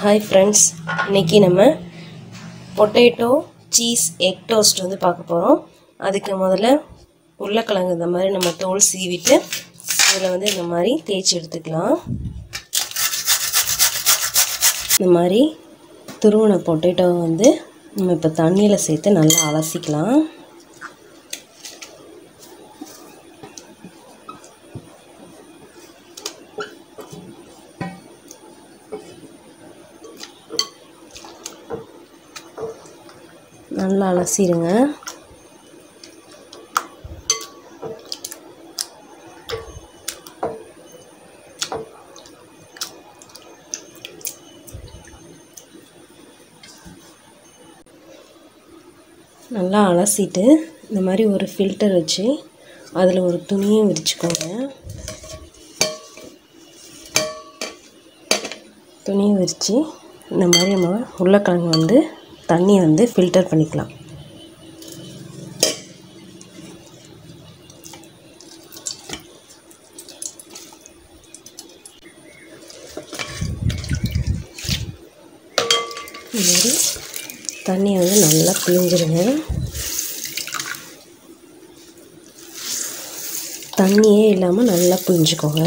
hi friends இன்றைக்கி நம்ம potato cheese egg toast வந்து பார்க்க போகிறோம் அதுக்கு முதல்ல உருளைக்கிழங்கு இந்த மாதிரி நம்ம தோல் சீவிட்டு இதில் வந்து இந்த மாதிரி தேய்ச்சி எடுத்துக்கலாம் இந்த மாதிரி துருவின பொட்டேட்டோவை வந்து நம்ம இப்போ தண்ணியில் சேர்த்து நல்லா அலசிக்கலாம் நல்லா அலசிடுங்க நல்லா அலசிட்டு இந்த மாதிரி ஒரு ஃபில்டர் வச்சு அதில் ஒரு துணியும் விரிச்சுக்கோங்க துணியை விரித்து இந்த மாதிரி நம்ம உருளைக்கிழங்கு வந்து தண்ணி வந்து ஃபில்டர் பண்ணிக்கலாம் இந்த மாதிரி தண்ணியை வந்து நல்லா பிழிஞ்சிருங்க தண்ணியே இல்லாமல் நல்லா பிழிஞ்சுக்கோங்க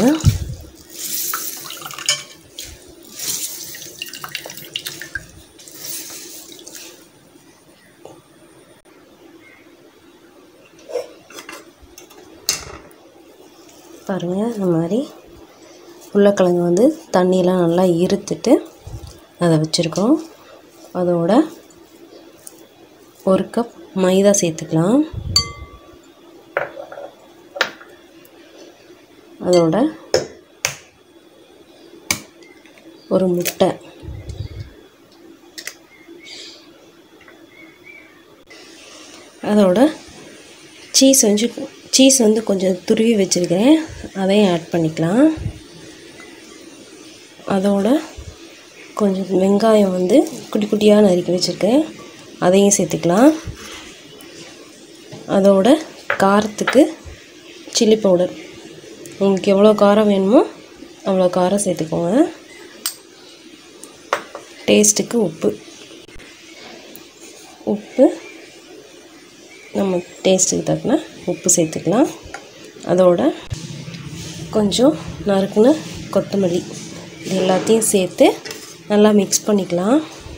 பாருங்கள் இந்த மாதிரி உருளைக்கிழங்கு வந்து தண்ணியெலாம் நல்லா இருத்துட்டு அதை வச்சுருக்கோம் அதோட ஒரு கப் மைதா சேர்த்துக்கலாம் அதோட ஒரு முட்டை அதோட சீஸ் வந்து சீஸ் வந்து கொஞ்சம் துருவி வச்சுருக்கிறேன் அதையும் ஆட் பண்ணிக்கலாம் அதோட கொஞ்சம் வெங்காயம் வந்து குட்டி குட்டியாக நறுக்கி வச்சுருக்கேன் அதையும் சேர்த்துக்கலாம் அதோட காரத்துக்கு சில்லி பவுடர் உங்களுக்கு எவ்வளோ காரம் வேணுமோ அவ்வளோ காரம் சேர்த்துக்கோங்க டேஸ்ட்டுக்கு உப்பு உப்பு நம்ம டேஸ்ட்டுக்கு தக்கன உப்பு சேர்த்துக்கலாம் அதோட கொஞ்சம் நறுக்குன கொத்தமல்லி இது எல்லாத்தையும் சேர்த்து நல்லா மிக்ஸ் பண்ணிக்கலாம்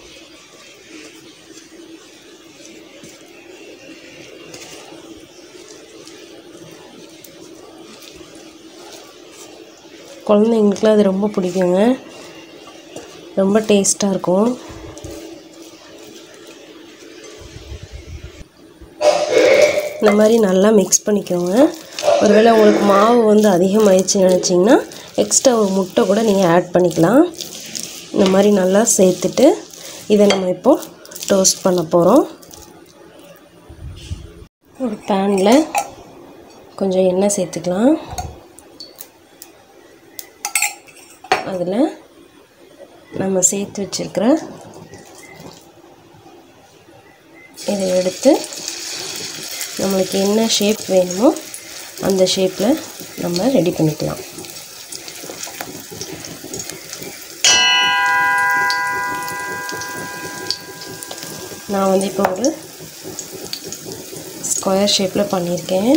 குழந்தைங்களுக்குலாம் அது ரொம்ப பிடிக்குங்க ரொம்ப டேஸ்ட்டாக இருக்கும் இந்த மாதிரி நல்லா மிக்ஸ் பண்ணிக்கோங்க ஒருவேளை உங்களுக்கு மாவு வந்து அதிகமாகிடுச்சு நினச்சிங்கன்னா எக்ஸ்ட்ரா ஒரு முட்டை கூட நீங்கள் ஆட் பண்ணிக்கலாம் இந்த மாதிரி நல்லா சேர்த்துட்டு இதை நம்ம இப்போது டோஸ்ட் பண்ண போகிறோம் ஒரு பேனில் கொஞ்சம் எண்ணெய் சேர்த்துக்கலாம் அதில் நம்ம சேர்த்து வச்சுருக்கிற இதை எடுத்து நம்மளுக்கு என்ன ஷேப் வேணுமோ அந்த ஷேப்பில் நம்ம ரெடி பண்ணிக்கலாம் நான் வந்து இப்போ ஒரு ஸ்கொயர் ஷேப்பில் பண்ணியிருக்கேன்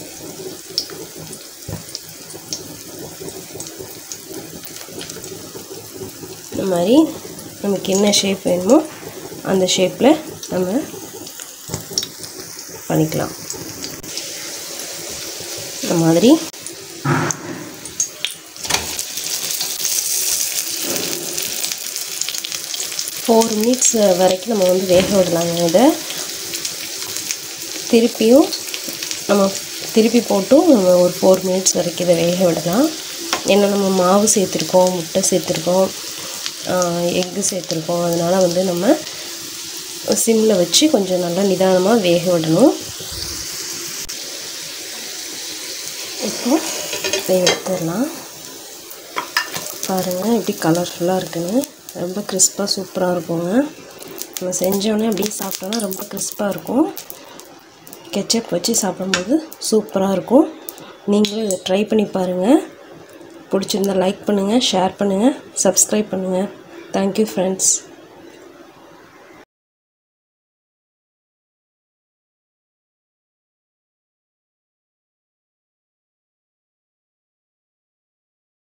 இந்த மாதிரி நமக்கு என்ன ஷேப் வேணுமோ அந்த ஷேப்பில் நம்ம பண்ணிக்கலாம் இந்த மாதிரி ஃபோர் மினிட்ஸ் வரைக்கும் நம்ம வந்து வேக விடலாங்க இதை திருப்பியும் நம்ம திருப்பி போட்டும் நம்ம ஒரு ஃபோர் மினிட்ஸ் வரைக்கும் இதை வேக விடலாம் ஏன்னா நம்ம மாவு சேர்த்துருக்கோம் முட்டை சேர்த்துருக்கோம் எக்கு சேர்த்துருக்கோம் அதனால் வந்து நம்ம சிம்மில் வச்சு கொஞ்சம் நல்லா நிதானமாக வேக விடணும் இப்போ இதை எடுத்துடலாம் பாருங்கள் எப்படி கலர்ஃபுல்லாக இருக்குன்னு ரொம்ப கிறிஸ்பாக சூப்பராக இருக்குங்க நம்ம செஞ்சோடனே அப்படியே சாப்பிட்டோன்னா ரொம்ப கிறிஸ்பாக இருக்கும் கெச்சப் வச்சு சாப்பிடும்போது சூப்பராக இருக்கும் நீங்களும் இதை ட்ரை பண்ணி பாருங்கள் பிடிச்சிருந்தா லைக் பண்ணுங்கள் ஷேர் பண்ணுங்கள் சப்ஸ்கிரைப் பண்ணுங்கள் தேங்க்யூ ஃப்ரெண்ட்ஸ்